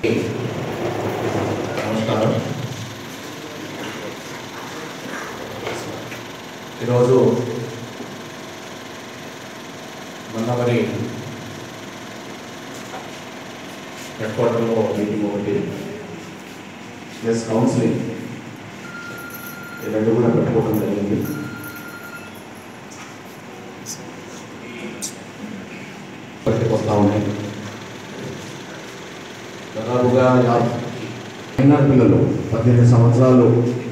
నమస్కారం ఈరోజు మొన్నవరి హెడ్ క్వార్టర్లో మీటింగ్ ఒకటి ప్లస్ కౌన్సిలింగ్ ఈ రెండు కూడా పెట్టుకోవడం జరిగింది బయటకు వస్తూ ఉన్నాయి దాదాపుగా యాభై మైనర్ పిల్లలు పద్దెనిమిది సంవత్సరాలు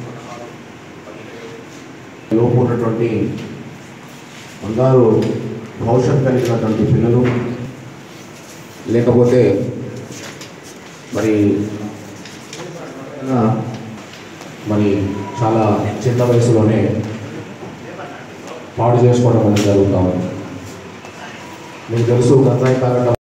లోపు ఉన్నటువంటి అందరూ భవిష్యత్ కలిగినటువంటి పిల్లలు లేకపోతే మరి మరి చాలా చిన్న వయసులోనే పాడు చేసుకోవడం అనేది జరుగుతూ ఉంది మీకు తెలుసు గంజాయి తాగడం